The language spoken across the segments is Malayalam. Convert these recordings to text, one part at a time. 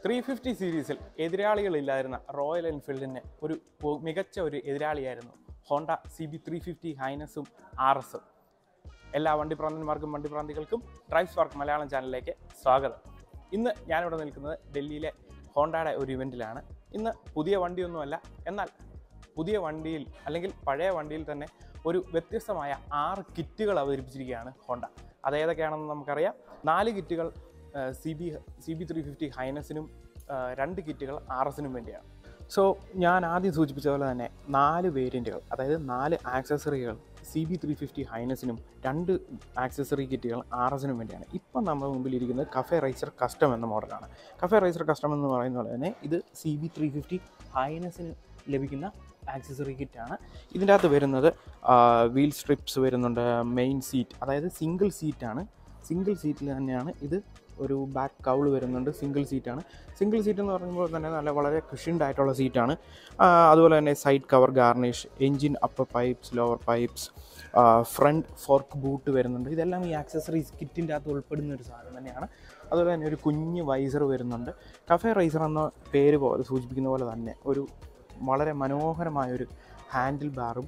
ത്രീ ഫിഫ്റ്റി സീരീസിൽ എതിരാളികളില്ലായിരുന്ന റോയൽ എൻഫീൽഡിന് ഒരു പോ- മികച്ച ഒരു എതിരാളിയായിരുന്നു Honda C B three fifty ഹൈനസും ആർ എസും എല്ലാ വണ്ടിപ്രാന്തന്മാർക്കും വണ്ടിപ്രാന്തികൾക്കും ഡ്രൈവ് സ്പാർക്ക് മലയാളം ചാനലിലേക്ക് സ്വാഗതം ഇന്ന് ഞാനിവിടെ നിൽക്കുന്നത് ഡൽഹിയിലെ ഹോണ്ടയുടെ ഒരു ഇവൻറ്റിലാണ് ഇന്ന് പുതിയ വണ്ടിയൊന്നുമല്ല എന്നാൽ പുതിയ വണ്ടിയിൽ അല്ലെങ്കിൽ പഴയ വണ്ടിയിൽ തന്നെ ഒരു വ്യത്യസ്തമായ ആറ് കിറ്റുകൾ അവതരിപ്പിച്ചിരിക്കുകയാണ് ഹോണ്ട അത് ഏതൊക്കെയാണെന്ന് നമുക്കറിയാം നാല് കിറ്റുകൾ C B C B three fifty ഹൈനസിനും ആ, രണ്ട് കിറ്റുകൾ ആർ എസിനും വേണ്ടിയാണ് സോ ഞാൻ ആദ്യം സൂചിപ്പിച്ച പോലെ തന്നെ നാല് വേരിയൻറ്റുകൾ അതായത് നാല് ആക്സസറികൾ സി ബി ത്രീ ഫിഫ്റ്റി ഹൈനസിനും രണ്ട് ആക്സസറി കിറ്റുകൾ ആർ എസിനും വേണ്ടിയാണ് ഇപ്പം നമ്മുടെ മുമ്പിൽ ഇരിക്കുന്നത് കഫേ റൈസർ കസ്റ്റം എന്ന മോഡലാണ് കഫേ റൈസർ കസ്റ്റം എന്ന് പറയുന്ന പോലെ തന്നെ ഇത് സി ബി ത്രീ ഫിഫ്റ്റി ഹൈനസിന് ലഭിക്കുന്ന ആക്സസറി കിറ്റാണ് ഇതിൻ്റെ അകത്ത് വരുന്നത് വീൽ സ്ട്രിപ്സ് വരുന്നുണ്ട് മെയിൻ സീറ്റ് അതായത് സിംഗിൾ സീറ്റാണ് സിംഗിൾ സീറ്റിൽ തന്നെയാണ് ഇത് ഒരു ബാക്ക് കൗൾ വരുന്നുണ്ട് സിംഗിൾ സീറ്റാണ് സിംഗിൾ സീറ്റ് എന്ന് പറയുമ്പോൾ തന്നെ നല്ല വളരെ cushioned ആയിട്ടുള്ള സീറ്റാണ് അതുപോലെ തന്നെ side cover garnish engine upper pipes lower pipes front fork boot വരുന്നുണ്ട് ഇതെല്ലാം ഈ ആക്സസറീസ് കിറ്റിൻ്റെ അകത്ത് ഉൾപ്പെടുന്ന ഒരു സാധനം തന്നെയാണ് അതുപോലെ തന്നെ ഒരു കുഞ്ഞ് വൈസർ വരുന്നുണ്ട് കഫേ റൈസർ എന്ന പേര് പോലെ സൂചിപ്പിക്കുന്ന പോലെ തന്നെ ഒരു വളരെ മനോഹരമായ ഒരു ഹാൻഡിൽ ബാറും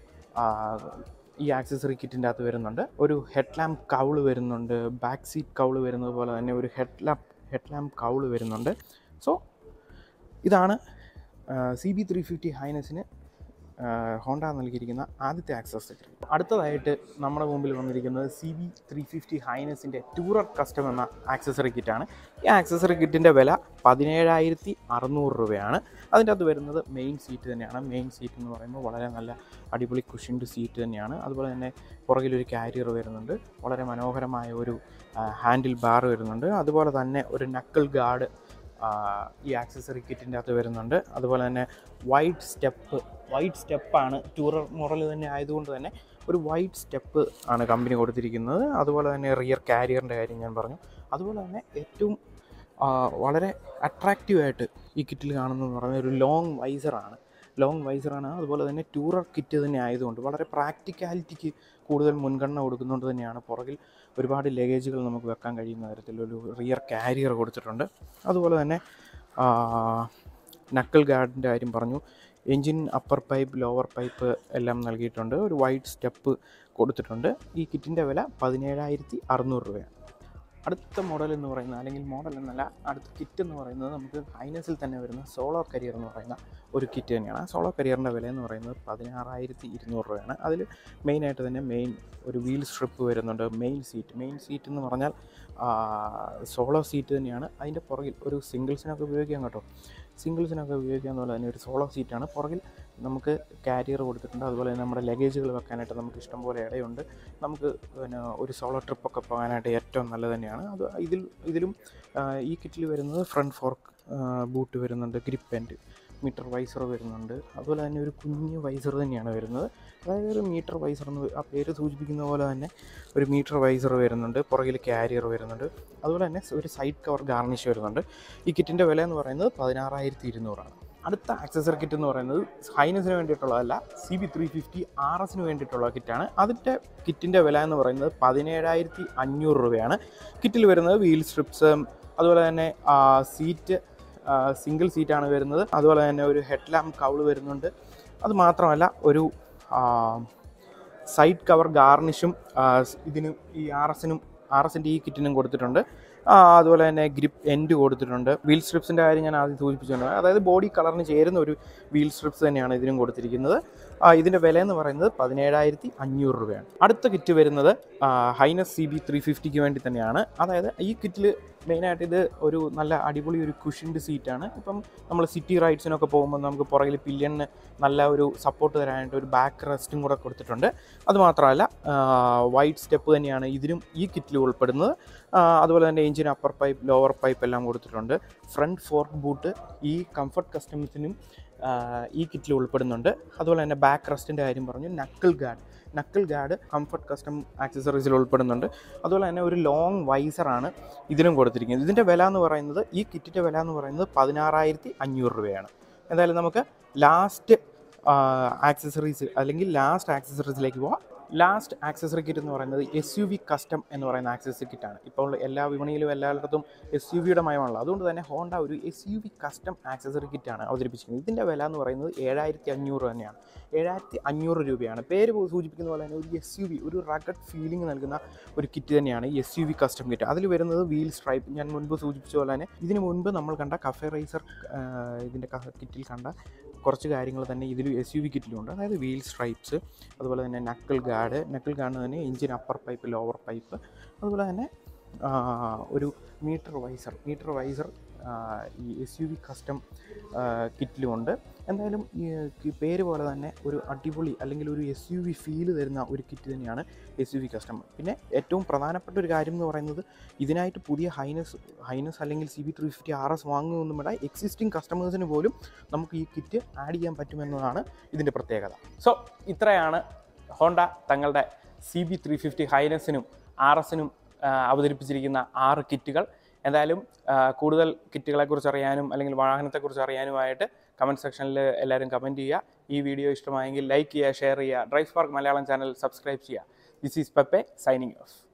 ഈ ആക്സസറി കിറ്റിൻ്റെ അകത്ത് വരുന്നുണ്ട് ഒരു ഹെഡ് ലാമ്പ് കൗള് വരുന്നുണ്ട് ബാക്ക് സീറ്റ് കൗള് വരുന്നത് പോലെ തന്നെ ഒരു head lamp head lamp cowl വരുന്നുണ്ട് സോ ഇതാണ് സി ബി ത്രീ ഫിഫ്റ്റി ഹൈനസിന് ഹോണ്ട നൽകിയിരിക്കുന്ന ആദ്യത്തെ ആക്സസറി അടുത്തതായിട്ട് നമ്മുടെ മുമ്പിൽ വന്നിരിക്കുന്നത് സി ബി ത്രീ ഫിഫ്റ്റി ഹൈനസിൻ്റെ ടൂറർ കസ്റ്റം എന്ന ആക്സസറി കിറ്റാണ് ഈ ആക്സസറി കിറ്റിൻ്റെ വില പതിനേഴായിരത്തി അറുന്നൂറ് രൂപയാണ് അതിൻ്റെ അകത്ത് വരുന്നത് മെയിൻ സീറ്റ് തന്നെയാണ് മെയിൻ സീറ്റ് എന്ന് പറയുമ്പോൾ വളരെ നല്ല അടിപൊളി കുഷിൻഡ് സീറ്റ് തന്നെയാണ് അതുപോലെ തന്നെ പുറകിലൊരു കാരിയർ വരുന്നുണ്ട് വളരെ മനോഹരമായ ഒരു ഹാൻഡിൽ ബാർ വരുന്നുണ്ട് അതുപോലെ തന്നെ ഒരു നക്കിൾ ഗാർഡ് ഈ ആക്സസറി കിറ്റിൻ്റെ അകത്ത് വരുന്നുണ്ട് അതുപോലെ തന്നെ വൈറ്റ് സ്റ്റെപ്പ് വൈറ്റ് സ്റ്റെപ്പാണ് ടൂറർ മോഡൽ തന്നെ ആയതുകൊണ്ട് തന്നെ ഒരു വൈറ്റ് സ്റ്റെപ്പ് ആണ് കമ്പനി കൊടുത്തിരിക്കുന്നത് അതുപോലെ തന്നെ റിയർ കാരിയറിൻ്റെ കാര്യം ഞാൻ പറഞ്ഞു അതുപോലെ തന്നെ ഏറ്റവും ആ, വളരെ അട്രാക്റ്റീവായിട്ട് ഈ കിറ്റിൽ കാണുന്നതെന്ന് പറയുന്നത് ഒരു ലോങ് വൈസറാണ് ലോങ് വൈസറാണ് അതുപോലെ തന്നെ ടൂറർ കിറ്റ് തന്നെ ആയതുകൊണ്ട് വളരെ പ്രാക്ടിക്കാലിറ്റിക്ക് കൂടുതൽ മുൻഗണന കൊടുക്കുന്നതുകൊണ്ട് തന്നെയാണ് പുറകിൽ ഒരുപാട് ലഗേജുകൾ നമുക്ക് വെക്കാൻ കഴിയുന്ന തരത്തിലൊരു റിയർ കാരിയർ കൊടുത്തിട്ടുണ്ട് അതുപോലെ തന്നെ നക്കിൾ ഗാർഡിൻ്റെ കാര്യം പറഞ്ഞു engine upper pipe lower pipe എല്ലാം നൽകിയിട്ടുണ്ട് ഒരു വൈറ്റ് സ്റ്റെപ്പ് കൊടുത്തിട്ടുണ്ട് ഈ കിറ്റിൻ്റെ വില പതിനേഴായിരത്തി അറുന്നൂറ് രൂപയാണ് അടുത്ത മോഡൽ എന്ന് പറയുന്നത് അല്ലെങ്കിൽ മോഡൽ എന്നല്ല അടുത്ത കിറ്റ് എന്ന് പറയുന്നത് നമുക്ക് ഹൈനസിൽ തന്നെ വരുന്ന സോളോ കരിയർ എന്ന് പറയുന്ന ഒരു കിറ്റ് തന്നെയാണ് സോളോ കരിയറിൻ്റെ വില എന്ന് പറയുന്നത് പതിനാറായിരത്തി ഇരുന്നൂറ് രൂപയാണ് അതിൽ മെയിനായിട്ട് തന്നെ മെയിൻ ഒരു വീൽ സ്ട്രിപ്പ് വരുന്നുണ്ട് മെയിൻ സീറ്റ് മെയിൻ സീറ്റ് എന്ന് പറഞ്ഞാൽ സോളോ സീറ്റ് തന്നെയാണ് അതിൻ്റെ പുറകിൽ ഒരു സിംഗിൾസിനൊക്കെ ഉപയോഗിക്കാം കേട്ടോ സിംഗിൾസിനൊക്കെ ഉപയോഗിക്കാവുന്ന പോലെ തന്നെ ഒരു സോളോ സീറ്റാണ് പുറകിൽ നമുക്ക് കാരിയർ കൊടുത്തിട്ടുണ്ട് അതുപോലെ തന്നെ നമ്മുടെ ലഗേജുകൾ വെക്കാനായിട്ട് നമുക്ക് ഇഷ്ടംപോലെ ഇടയുണ്ട് നമുക്ക് പിന്നെ ഒരു സോളോ ട്രിപ്പൊക്കെ പോകാനായിട്ട് ഏറ്റവും നല്ലത് തന്നെയാണ് അത് ഇതിൽ ഇതിലും ആ, ഈ കിറ്റിൽ വരുന്നത് ഫ്രണ്ട് ഫോർക്ക് ബൂട്ട് വരുന്നുണ്ട് ഗ്രിപ്പ് ആൻഡ് മീറ്റർ വൈസർ വരുന്നുണ്ട് അതുപോലെ തന്നെ ഒരു കുഞ്ഞ് വൈസർ തന്നെയാണ് വരുന്നത് അതായത് ഒരു മീറ്റർ വൈസർ എന്ന് ആ പേര് സൂചിപ്പിക്കുന്ന പോലെ തന്നെ ഒരു മീറ്റർ വൈസർ വരുന്നുണ്ട് പുറകിൽ കാരിയർ വരുന്നുണ്ട് അതുപോലെ തന്നെ ഒരു സൈഡ് കവർ ഗാർണിഷ് വരുന്നുണ്ട് ഈ കിറ്റിൻ്റെ വില എന്ന് പറയുന്നത് പതിനാറായിരത്തി ഇരുന്നൂറാണ് അടുത്ത ആക്സസറി കിറ്റ് എന്ന് പറയുന്നത് ഹൈനസിന് വേണ്ടിയിട്ടുള്ളതല്ല C B three fifty R എസിന് വേണ്ടിയിട്ടുള്ള കിറ്റാണ് അതിൻ്റെ കിറ്റിൻ്റെ വില എന്ന് പറയുന്നത് പതിനേഴായിരത്തി അഞ്ഞൂറ് രൂപയാണ് കിറ്റിൽ വരുന്നത് വീൽ സ്ട്രിപ്സ് അതുപോലെ തന്നെ സീറ്റ് സിംഗിൾ സീറ്റാണ് വരുന്നത് അതുപോലെ തന്നെ ഒരു ഹെഡ് ലാമ്പ് കൗള് വരുന്നുണ്ട് അത് മാത്രമല്ല ഒരു സൈഡ് കവർ ഗാർണിഷും ഇതിനും ഈ ആർ എസിനും ആർ എസിൻ്റെ ഈ കിറ്റിനും കൊടുത്തിട്ടുണ്ട് ആ, അതുപോലെ തന്നെ ഗ്രിപ്പ് എൻഡ് കൊടുത്തിട്ടുണ്ട് വീൽ സ്ട്രിപ്സിൻ്റെ കാര്യം ഞാൻ ആദ്യം സൂചിപ്പിച്ചിട്ടുണ്ട് അതായത് ബോഡി കളറിന് ചേരുന്ന ഒരു വീൽ സ്ട്രിപ്സ് തന്നെയാണ് ഇതിനും കൊടുത്തിരിക്കുന്നത് ആ, ഇതിൻ്റെ വില എന്ന് പറയുന്നത് പതിനേഴായിരത്തി അഞ്ഞൂറ് രൂപയാണ് അടുത്ത കിറ്റ് വരുന്നത് ഹൈനസ് സി ബി ത്രീ ഫിഫ്റ്റിക്ക് വേണ്ടി തന്നെയാണ് അതായത് ഈ കിറ്റിൽ മെയിനായിട്ട് ഇത് ഒരു നല്ല അടിപൊളി ഒരു കുഷിൻഡ് സീറ്റാണ് ഇപ്പം നമ്മൾ സിറ്റി റൈഡ്സിനൊക്കെ പോകുമ്പോൾ നമുക്ക് പുറകിൽ പില്യണിന് നല്ല ഒരു സപ്പോർട്ട് തരാനായിട്ട് ഒരു ബാക്ക് റെസ്റ്റും കൂടെ കൊടുത്തിട്ടുണ്ട് അതുമാത്രമല്ല വൈറ്റ് സ്റ്റെപ്പ് തന്നെയാണ് ഇതിനും ഈ കിറ്റിൽ ഉൾപ്പെടുന്നത് ആ, അതുപോലെ തന്നെ engine upper pipe lower pipe എല്ലാം കൊടുത്തിട്ടുണ്ട് ഫ്രണ്ട് ഫോർക്ക് ബൂട്ട് ഈ കംഫർട്ട് കസ്റ്റമേഴ്സിനും ഈ കിറ്റിൽ ഉൾപ്പെടുന്നുണ്ട് അതുപോലെ തന്നെ ബാക്ക് റെസ്റ്റിൻ്റെ കാര്യം പറഞ്ഞു knuckle guard knuckle guard comfort custom ആക്സസറീസിൽ ഉൾപ്പെടുന്നുണ്ട് അതുപോലെ തന്നെ ഒരു ലോങ് വൈസറാണ് ഇതിനും കൊടുത്തിരിക്കുന്നത് ഇതിൻ്റെ വില എന്ന് പറയുന്നത് ഈ കിറ്റിൻ്റെ വില എന്ന് പറയുന്നത് പതിനാറായിരത്തി അഞ്ഞൂറ് രൂപയാണ് എന്തായാലും നമുക്ക് ലാസ്റ്റ് ആക്സസറീസ് അല്ലെങ്കിൽ ലാസ്റ്റ് ആക്സസറീസിലേക്ക് പോവാം ലാസ്റ്റ് ആക്സസറി കിറ്റ് എന്ന് പറയുന്നത് എസ് യു വി കസ്റ്റം എന്ന് പറയുന്ന ആക്സസറി കിറ്റാണ് ഇപ്പോൾ എല്ലാ വിപണിയിലും എല്ലായിടത്തും എസ് യു വിയുടെ മയമാണല്ലോ അതുകൊണ്ട് തന്നെ ഹോണ്ട ഒരു S U V custom accessory കിറ്റാണ് അവതരിപ്പിച്ചിരിക്കുന്നത് ഇതിൻ്റെ വില എന്ന് പറയുന്നത് ഏഴായിരത്തി അഞ്ഞൂറ് തന്നെയാണ് ഏഴായിരത്തി അഞ്ഞൂറ് രൂപയാണ് പേര് പോ- സൂചിപ്പിക്കുന്ന പോലെ തന്നെ ഒരു എസ് യു വി ഒരു റഗഡ് ഫീലിംഗ് നൽകുന്ന ഒരു കിറ്റ് തന്നെയാണ് ഈ S U V custom kit അതിൽ വരുന്നത് വീൽ സ്ട്രൈപ്പ് ഞാൻ മുൻപ് സൂചിപ്പിച്ച പോലെ തന്നെ ഇതിന് മുൻപ് നമ്മൾ കണ്ട കഫേ റൈസർ ഇതിൻ്റെ കിറ്റിൽ കണ്ട കുറച്ച് കാര്യങ്ങൾ തന്നെ ഇതിൽ എസ് യു വി കിറ്റിലുണ്ട് അതായത് വീൽ സ്ട്രൈപ്സ് അതുപോലെ തന്നെ നക്കിൾ ഗാർഡ് നക്കിൾ ഗാർഡ് തന്നെ engine upper pipe lower pipe അതുപോലെ തന്നെ ആ, ഒരു മീറ്റർ വൈസർ മീറ്റർ വൈസർ ഈ എസ് യു വി കസ്റ്റം കിറ്റിലുമുണ്ട് എന്തായാലും ഈ ഈ പേര് പോലെ തന്നെ ഒരു അടിപൊളി അല്ലെങ്കിൽ ഒരു എസ് യു വി ഫീല് തരുന്ന ഒരു കിറ്റ് തന്നെയാണ് എസ് യു വി കസ്റ്റം പിന്നെ ഏറ്റവും പ്രധാനപ്പെട്ട ഒരു കാര്യം എന്ന് പറയുന്നത് ഇതിനായിട്ട് പുതിയ ഹൈനസ് ഹൈനസ് അല്ലെങ്കിൽ C B three fifty R S വാങ്ങുമെന്നും വേണ്ട എക്സിസ്റ്റിംഗ് കസ്റ്റമേഴ്സിന് പോലും നമുക്ക് ഈ കിറ്റ് ആഡ് ചെയ്യാൻ പറ്റുമെന്നതാണ് ഇതിൻ്റെ പ്രത്യേകത സോ ഇത്രയാണ് ഹോണ്ട തങ്ങളുടെ സി ബി ത്രീ ഫിഫ്റ്റി ഹൈനസിനും ആർ എസിനും അവതരിപ്പിച്ചിരിക്കുന്ന ആറ് കിറ്റുകൾ എന്തായാലും ആ, കൂടുതൽ കിറ്റുകളെക്കുറിച്ച് അറിയാനും അല്ലെങ്കിൽ വാഹനത്തെക്കുറിച്ച് അറിയാനുമായിട്ട് കമൻറ്റ് സെക്ഷനിൽ എല്ലാവരും കമൻറ്റ് ചെയ്യുക ഈ വീഡിയോ ഇഷ്ടമായെങ്കിൽ ലൈക്ക് ചെയ്യുക ഷെയർ ചെയ്യുക drive spark Malayalam channel subscribe ചെയ്യുക this is Pepe signing of